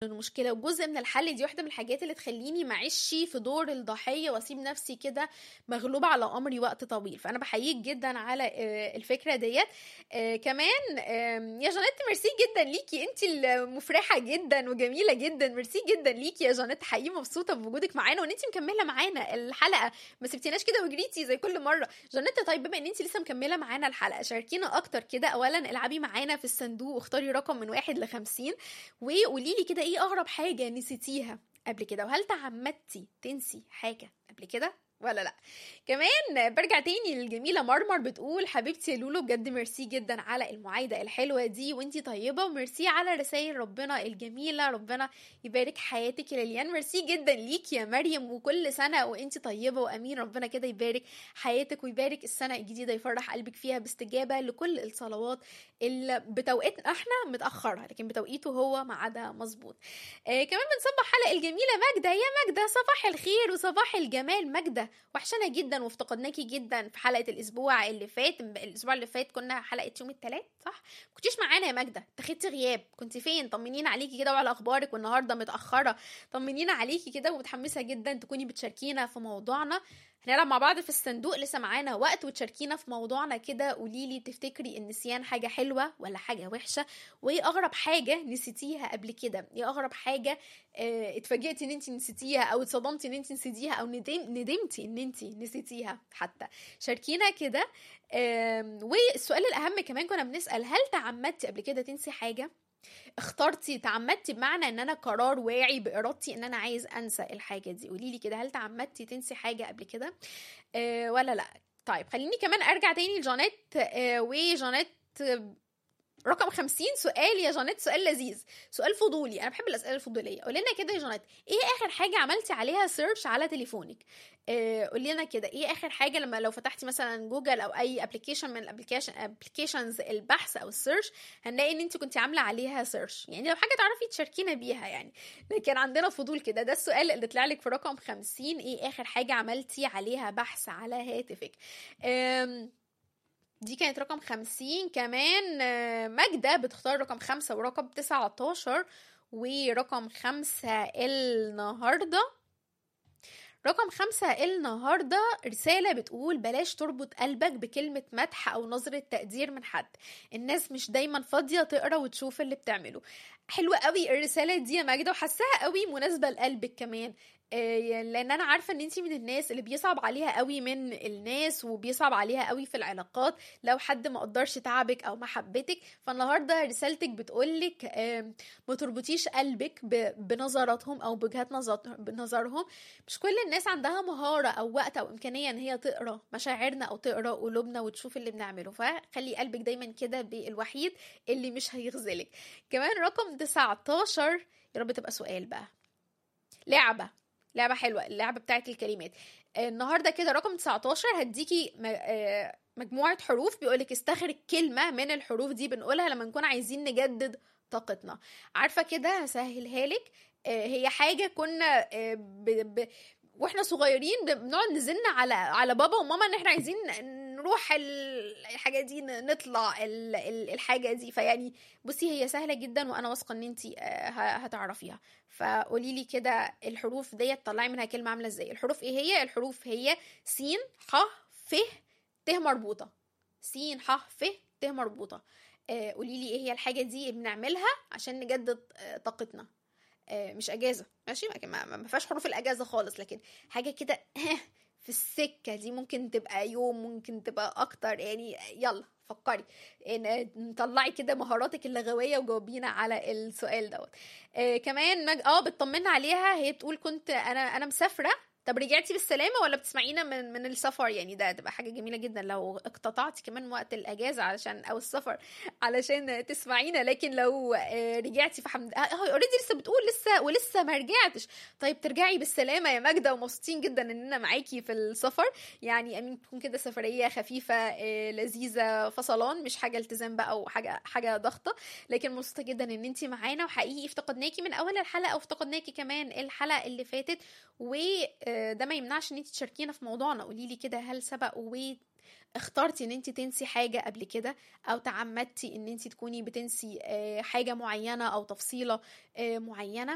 المشكله وجزء من الحل دي واحده من الحاجات اللي تخليني معيش في دور الضحيه واسيب نفسي كده مغلوبه على امري وقت طويل فانا بحييك جدا على آه، الفكره ديت آه، كمان آم، يا جانيت ميرسي جدا ليكي انت المفرحه جدا وجميله جدا ميرسي جدا ليكي يا جانيت حقيقي مبسوطه بوجودك معانا وان انت مكمله معانا الحلقه ما سبتيناش كده وجريتي زي كل مره جانيت طيب بما ان انت لسه مكمله معانا الحلقه شاركينا اكتر كده اولا العبي معانا في الصندوق واختاري رقم من واحد لخمسين وقولي لي كده ايه اغرب حاجه نسيتيها قبل كده وهل تعمدتي تنسي حاجه قبل كده ولا لا كمان برجع تاني للجميله مرمر بتقول حبيبتي يا لولو بجد ميرسي جدا على المعايده الحلوه دي وانتي طيبه وميرسي على رسائل ربنا الجميله ربنا يبارك حياتك يا ليليان ميرسي جدا ليك يا مريم وكل سنه وانتي طيبه وامين ربنا كده يبارك حياتك ويبارك السنه الجديده يفرح قلبك فيها باستجابه لكل الصلوات اللي بتوقيتنا احنا متاخره لكن بتوقيته هو ميعادها مظبوط آه كمان بنصبح حلقه الجميله ماجده يا ماجده صباح الخير وصباح الجمال ماجده وحشنا جدا وافتقدناكي جدا في حلقه الاسبوع اللي فات الاسبوع اللي فات كنا حلقه يوم الثلاث صح كنتيش معانا يا ماجده تاخدتي غياب كنت فين طمنينا عليكي كده وعلى اخبارك والنهارده متاخره طمنينا عليكي كده ومتحمسه جدا تكوني بتشاركينا في موضوعنا هنلعب مع بعض في الصندوق لسه معانا وقت وتشاركينا في موضوعنا كده قولي لي تفتكري النسيان حاجه حلوه ولا حاجه وحشه وايه اغرب حاجه نسيتيها قبل كده ايه اغرب حاجه اه اتفاجئتي ان انت نسيتيها او اتصدمتي ان انت نسيتيها او ندم ندمتي ان انت نسيتيها حتى شاركينا كده آم، والسؤال الاهم كمان كنا بنسال هل تعمدتي قبل كده تنسي حاجه اخترتي تعمدتي بمعنى ان انا قرار واعي بارادتي ان انا عايز انسى الحاجه دي قولي لي كده هل تعمدتي تنسي حاجه قبل كده آه ولا لا طيب خليني كمان ارجع تاني لجانيت آه وجانيت آه، رقم 50 سؤال يا جانيت سؤال لذيذ سؤال فضولي انا بحب الاسئله الفضوليه قولي لنا كده يا جانيت ايه اخر حاجه عملتي عليها سيرش على تليفونك آه قولي لنا كده ايه اخر حاجه لما لو فتحتي مثلا جوجل او اي ابلكيشن من الابلكيشن ابلكيشنز البحث او السيرش هنلاقي ان انت كنت عامله عليها سيرش يعني لو حاجه تعرفي تشاركينا بيها يعني لكن عندنا فضول كده ده السؤال اللي طلع لك في رقم 50 ايه اخر حاجه عملتي عليها بحث على هاتفك آم، دي كانت رقم 50 كمان آه، ماجدة بتختار رقم خمسة ورقم 19 ورقم خمسة النهاردة رقم خمسة النهاردة رسالة بتقول بلاش تربط قلبك بكلمة مدح أو نظرة تقدير من حد الناس مش دايما فاضية تقرا وتشوف اللي بتعمله حلوة قوي الرسالة دي يا ماجدة وحاساها قوي مناسبة لقلبك كمان آه، لان انا عارفه ان انتي من الناس اللي بيصعب عليها قوي من الناس وبيصعب عليها قوي في العلاقات لو حد ما قدرش تعبك او محبتك فالنهارده رسالتك بتقولك آم، ما تربطيش قلبك ب- بنظراتهم او بوجهات نظر- بنظرهم مش كل الناس عندها مهاره او وقت او امكانيه ان هي تقرا مشاعرنا او تقرا قلوبنا وتشوف اللي بنعمله فخلي قلبك دايما كده بالوحيد اللي مش هيخذلك كمان رقم 19 يا رب تبقى سؤال بقى لعبه لعبة حلوة اللعبة بتاعت الكلمات آه، النهاردة كده رقم 19 هديكي م- آه، مجموعة حروف بيقولك استخرج كلمة من الحروف دي بنقولها لما نكون عايزين نجدد طاقتنا عارفة كده هسهلها لك آه، هي حاجة كنا آه، ب... ب... واحنا صغيرين ب- بنقعد نزن على على بابا وماما ان احنا عايزين نروح ال- الحاجه دي ن- نطلع ال- ال- الحاجه دي فيعني بصي هي سهله جدا وانا واثقه ان انت هتعرفيها فقولي لي كده الحروف ديت طلعي منها كلمه عامله ازاي الحروف ايه هي الحروف هي س ح ف ت مربوطه س ح ف ت مربوطه آه، قولي لي ايه هي الحاجه دي بنعملها عشان نجدد آه، طاقتنا آه، مش اجازه ماشي ما- ما ما فيهاش حروف الاجازه خالص لكن حاجه كده في السكه دي ممكن تبقى يوم ممكن تبقى اكتر يعني يلا فكري إن طلعي كده مهاراتك اللغويه وجاوبينا على السؤال دوت آه كمان مج... اه بتطمنا عليها هي بتقول كنت انا انا مسافره طب رجعتي بالسلامه ولا بتسمعينا من من السفر يعني ده تبقى حاجه جميله جدا لو اقتطعتي كمان وقت الاجازه علشان او السفر علشان تسمعينا لكن لو آه، رجعتي فحمد اه اوريدي لسه بتقول لسه ولسه ما رجعتش طيب ترجعي بالسلامه يا ماجده ومبسوطين جدا اننا معاكي في السفر يعني امين تكون كده سفريه خفيفه آه، لذيذه فصلان مش حاجه التزام بقى او حاجه حاجه ضغطه لكن مبسوطه جدا ان انت معانا وحقيقي افتقدناكي من اول الحلقه وافتقدناكي كمان الحلقه اللي فاتت وده ما يمنعش ان انت تشاركينا في موضوعنا قولي لي كده هل سبق و اخترتي ان انت تنسي حاجه قبل كده او تعمدتي ان انت تكوني بتنسي آه، حاجه معينه او تفصيله آه، معينه